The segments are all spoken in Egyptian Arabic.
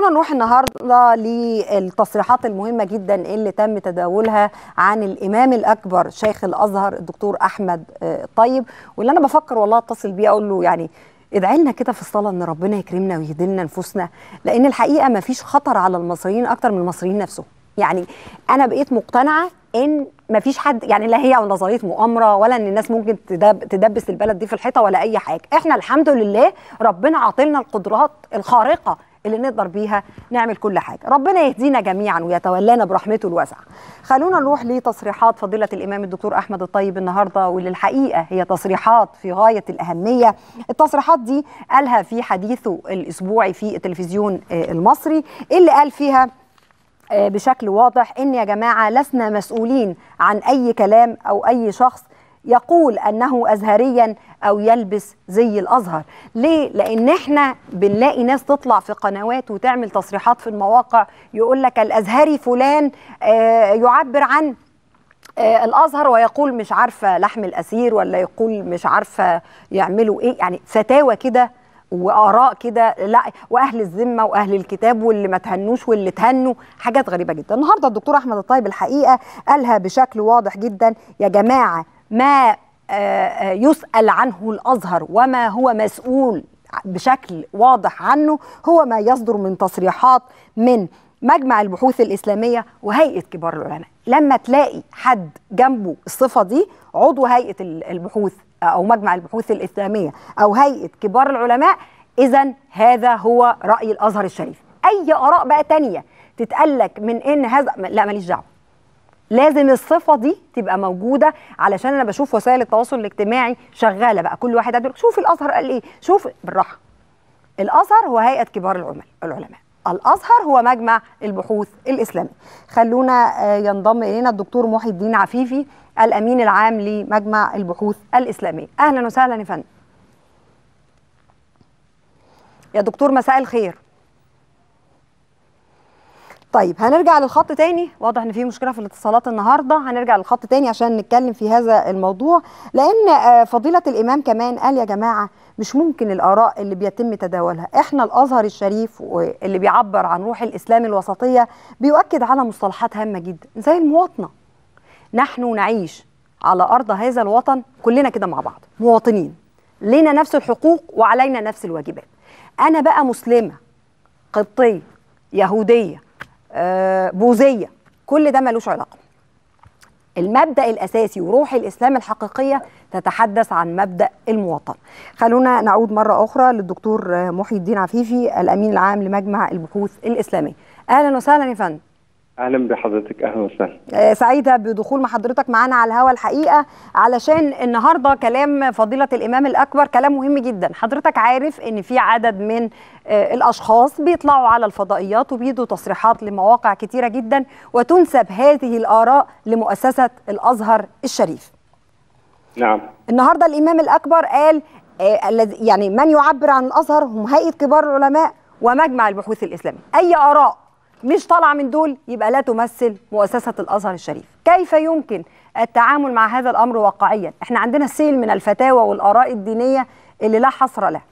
نروح النهارده للتصريحات المهمه جدا اللي تم تداولها عن الامام الاكبر شيخ الازهر الدكتور احمد الطيب واللي انا بفكر والله اتصل بيه اقول له يعني ادعي لنا كده في الصلاه ان ربنا يكرمنا ويهدي لنا نفوسنا لان الحقيقه ما فيش خطر على المصريين اكتر من المصريين نفسهم يعني انا بقيت مقتنعه ان ما فيش حد يعني لا هي نظريه مؤامره ولا ان الناس ممكن تدب تدبس البلد دي في الحيطه ولا اي حاجه احنا الحمد لله ربنا عاطلنا القدرات الخارقه اللي نقدر بيها نعمل كل حاجه ربنا يهدينا جميعا ويتولانا برحمته الواسعه خلونا نروح لتصريحات فضيله الامام الدكتور احمد الطيب النهارده واللي الحقيقه هي تصريحات في غايه الاهميه التصريحات دي قالها في حديثه الاسبوعي في التلفزيون المصري اللي قال فيها بشكل واضح ان يا جماعه لسنا مسؤولين عن اي كلام او اي شخص يقول انه ازهريا او يلبس زي الازهر ليه لان احنا بنلاقي ناس تطلع في قنوات وتعمل تصريحات في المواقع يقول لك الازهري فلان آه يعبر عن آه الازهر ويقول مش عارفه لحم الاسير ولا يقول مش عارفه يعملوا ايه يعني فتاوى كده واراء كده لا واهل الذمه واهل الكتاب واللي ما تهنوش واللي تهنوا حاجات غريبه جدا النهارده الدكتور احمد الطيب الحقيقه قالها بشكل واضح جدا يا جماعه ما يسال عنه الازهر وما هو مسؤول بشكل واضح عنه هو ما يصدر من تصريحات من مجمع البحوث الاسلاميه وهيئه كبار العلماء لما تلاقي حد جنبه الصفه دي عضو هيئه البحوث او مجمع البحوث الاسلاميه او هيئه كبار العلماء اذا هذا هو راي الازهر الشريف اي اراء بقى تانية تتقلك من ان هذا لا ماليش دعوه لازم الصفه دي تبقى موجوده علشان انا بشوف وسائل التواصل الاجتماعي شغاله بقى كل واحد يقول شوف الازهر قال ايه شوف بالراحه الازهر هو هيئه كبار العلماء العلماء الازهر هو مجمع البحوث الاسلامي خلونا ينضم الينا الدكتور محي الدين عفيفي الامين العام لمجمع البحوث الاسلاميه اهلا وسهلا يا فندم يا دكتور مساء الخير طيب هنرجع للخط تاني واضح ان في مشكله في الاتصالات النهارده هنرجع للخط تاني عشان نتكلم في هذا الموضوع لان فضيله الامام كمان قال يا جماعه مش ممكن الاراء اللي بيتم تداولها احنا الازهر الشريف اللي بيعبر عن روح الاسلام الوسطيه بيؤكد على مصطلحات هامه جدا زي المواطنه نحن نعيش على ارض هذا الوطن كلنا كده مع بعض مواطنين لنا نفس الحقوق وعلينا نفس الواجبات انا بقى مسلمه قبطيه يهوديه آه بوذيه كل ده ملوش علاقه المبدا الاساسي وروح الاسلام الحقيقيه تتحدث عن مبدا المواطنه خلونا نعود مره اخرى للدكتور محي الدين عفيفي الامين العام لمجمع البحوث الاسلاميه اهلا وسهلا يا فندم اهلا بحضرتك اهلا وسهلا آه سعيده بدخول مع حضرتك معانا على الهوا الحقيقه علشان النهارده كلام فضيله الامام الاكبر كلام مهم جدا حضرتك عارف ان في عدد من آه الاشخاص بيطلعوا على الفضائيات وبيدوا تصريحات لمواقع كتيره جدا وتنسب هذه الاراء لمؤسسه الازهر الشريف نعم النهارده الامام الاكبر قال آه يعني من يعبر عن الازهر هم هيئه كبار العلماء ومجمع البحوث الاسلامي اي اراء مش طالعه من دول يبقى لا تمثل مؤسسه الازهر الشريف كيف يمكن التعامل مع هذا الامر واقعيا احنا عندنا سيل من الفتاوى والاراء الدينيه اللي لا حصر له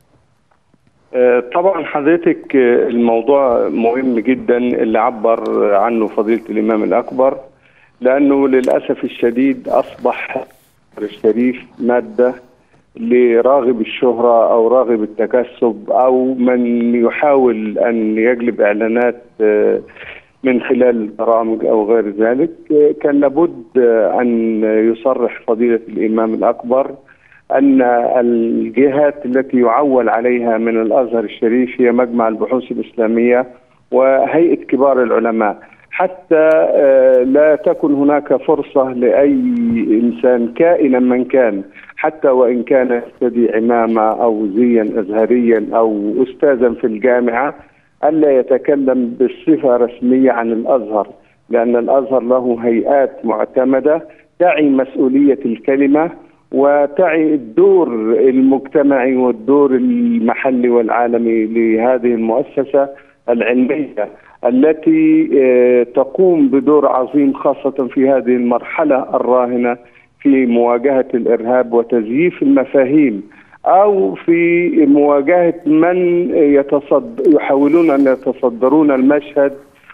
طبعا حضرتك الموضوع مهم جدا اللي عبر عنه فضيله الامام الاكبر لانه للاسف الشديد اصبح الشريف ماده لراغب الشهرة أو راغب التكسب أو من يحاول أن يجلب إعلانات من خلال برامج أو غير ذلك كان لابد أن يصرح فضيلة الإمام الأكبر أن الجهات التي يعول عليها من الأزهر الشريف هي مجمع البحوث الإسلامية وهيئة كبار العلماء حتى لا تكن هناك فرصة لأي إنسان كائنا من كان حتى وإن كان يرتدي عمامة أو زيا أزهريا أو أستاذا في الجامعة ألا يتكلم بصفة رسمية عن الأزهر لأن الأزهر له هيئات معتمدة تعي مسؤولية الكلمة وتعي الدور المجتمعي والدور المحلي والعالمي لهذه المؤسسة العلمية التي تقوم بدور عظيم خاصة في هذه المرحلة الراهنة في مواجهة الإرهاب وتزييف المفاهيم او في مواجهه من يتصد يحاولون ان يتصدرون المشهد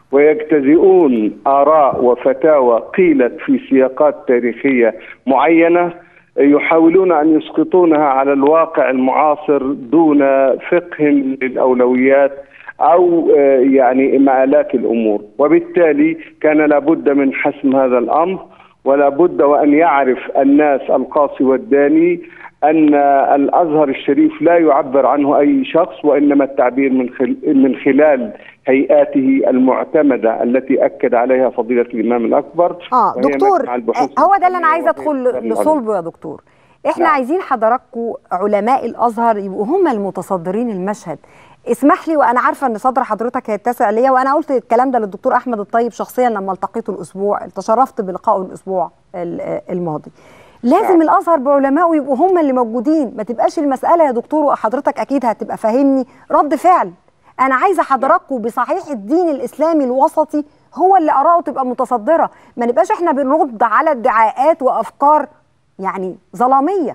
ويجتزئون اراء وفتاوى قيلت في سياقات تاريخيه معينه يحاولون ان يسقطونها على الواقع المعاصر دون فقه للاولويات او يعني مآلات الامور وبالتالي كان لابد من حسم هذا الامر ولا بد وان يعرف الناس القاصي والداني ان الازهر الشريف لا يعبر عنه اي شخص وانما التعبير من من خلال هيئاته المعتمده التي اكد عليها فضيله الامام الاكبر اه دكتور هو ده اللي انا عايزه ادخل لصلبه يا دكتور احنا نعم. عايزين حضراتكم علماء الازهر يبقوا هم المتصدرين المشهد اسمح لي وانا عارفه ان صدر حضرتك هيتسع ليا وانا قلت الكلام ده للدكتور احمد الطيب شخصيا لما التقيته الاسبوع تشرفت بلقائه الاسبوع الماضي لازم نعم. الازهر بعلمائه يبقوا هم اللي موجودين ما تبقاش المساله يا دكتور وحضرتك اكيد هتبقى فاهمني رد فعل انا عايزه حضراتكم بصحيح الدين الاسلامي الوسطي هو اللي اراءه تبقى متصدره ما نبقاش احنا بنرد على ادعاءات وافكار يعني ظلاميه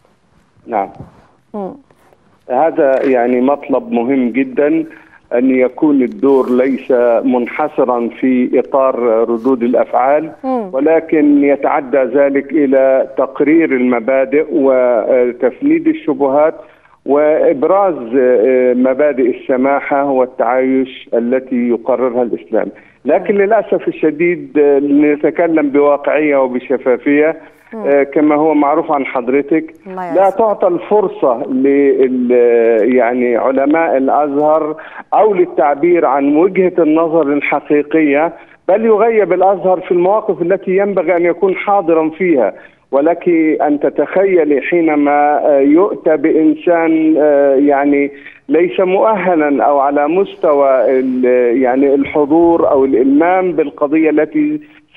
نعم م. هذا يعني مطلب مهم جدا ان يكون الدور ليس منحصرا في اطار ردود الافعال ولكن يتعدى ذلك الى تقرير المبادئ وتفنيد الشبهات وابراز مبادئ السماحه والتعايش التي يقررها الاسلام لكن للاسف الشديد نتكلم بواقعيه وبشفافيه كما هو معروف عن حضرتك لا تعطى الفرصة لل يعني علماء الأزهر أو للتعبير عن وجهة النظر الحقيقية بل يغيب الأزهر في المواقف التي ينبغي أن يكون حاضرا فيها ولك أن تتخيلي حينما يؤتى بإنسان يعني ليس مؤهلا أو على مستوى يعني الحضور أو الإلمام بالقضية التي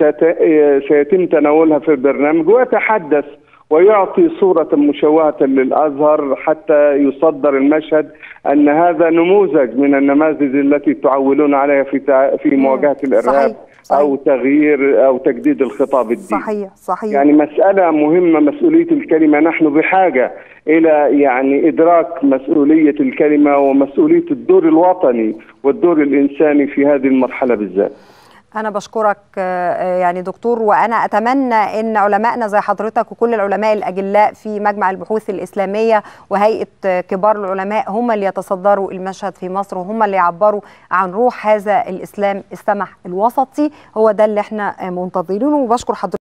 سيتم تناولها في البرنامج ويتحدث ويعطي صورة مشوهة للأزهر حتى يصدر المشهد أن هذا نموذج من النماذج التي تعولون عليها في في مواجهة الإرهاب صحيح. صحيح. أو تغيير أو تجديد الخطاب الديني صحيح صحيح يعني مسألة مهمة مسؤولية الكلمة نحن بحاجة إلى يعني إدراك مسؤولية الكلمة ومسؤولية الدور الوطني والدور الإنساني في هذه المرحلة بالذات أنا بشكرك يعني دكتور وأنا أتمنى أن علمائنا زي حضرتك وكل العلماء الأجلاء في مجمع البحوث الإسلامية وهيئة كبار العلماء هم اللي يتصدروا المشهد في مصر وهم اللي يعبروا عن روح هذا الإسلام السمح الوسطي هو ده اللي احنا منتظرينه وبشكر حضرتك